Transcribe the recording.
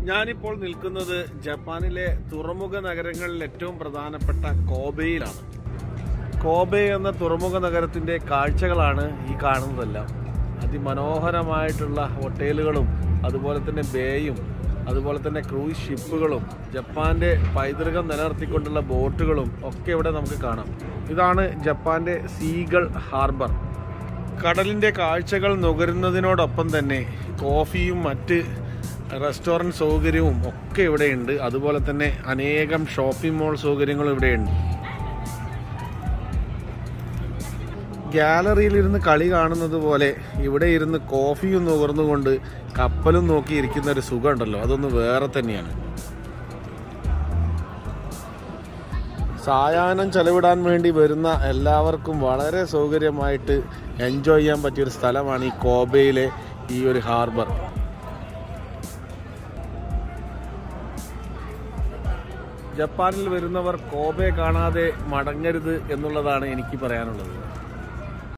ഞാനിപ്പോൾ നിൽക്കുന്നത് ജപ്പാനിലെ തുറമുഖ നഗരങ്ങളിൽ ഏറ്റവും പ്രധാനപ്പെട്ട കോബെയിലാണ് കോബെ എന്ന തുറമുഖ നഗരത്തിന്റെ കാഴ്ചകളാണ് ഈ കാണുന്നതെല്ലാം അതിമനോഹരമായിട്ടുള്ള ഹോട്ടലുകളും അതുപോലെ തന്നെ ബേയും അതുപോലെ തന്നെ ക്രൂയിസ് ഷിപ്പുകളും ജപ്പാന്റെ പൈതൃകം നിലനിർത്തിക്കൊണ്ടുള്ള ബോട്ടുകളും ഒക്കെ ഇവിടെ നമുക്ക് കാണാം ഇതാണ് ജപ്പാന്റെ സീഗൾ ഹാർബർ കടലിന്റെ കാഴ്ചകൾ നുകരുന്നതിനോടൊപ്പം തന്നെ കോഫിയും മറ്റ് റെസ്റ്റോറൻറ്റ് സൗകര്യവും ഒക്കെ ഇവിടെയുണ്ട് അതുപോലെ തന്നെ അനേകം ഷോപ്പിംഗ് മോൾ സൗകര്യങ്ങളും ഇവിടെയുണ്ട് ഗാലറിയിൽ ഇരുന്ന് കളി കാണുന്നത് പോലെ ഇവിടെ ഇരുന്ന് കോഫിയും നുകർന്നുകൊണ്ട് കപ്പലും നോക്കി ഇരിക്കുന്ന ഒരു സുഖം ഉണ്ടല്ലോ അതൊന്ന് വേറെ തന്നെയാണ് സായാഹ്നം ചെലവിടാൻ വേണ്ടി വരുന്ന എല്ലാവർക്കും വളരെ സൗകര്യമായിട്ട് എൻജോയ് ചെയ്യാൻ പറ്റിയൊരു സ്ഥലമാണ് ഈ കോബയിലെ ഈ ഒരു ഹാർബർ ജപ്പാനിൽ വരുന്നവർ കോബെ കാണാതെ മടങ്ങരുത് എന്നുള്ളതാണ് എനിക്ക് പറയാനുള്ളത്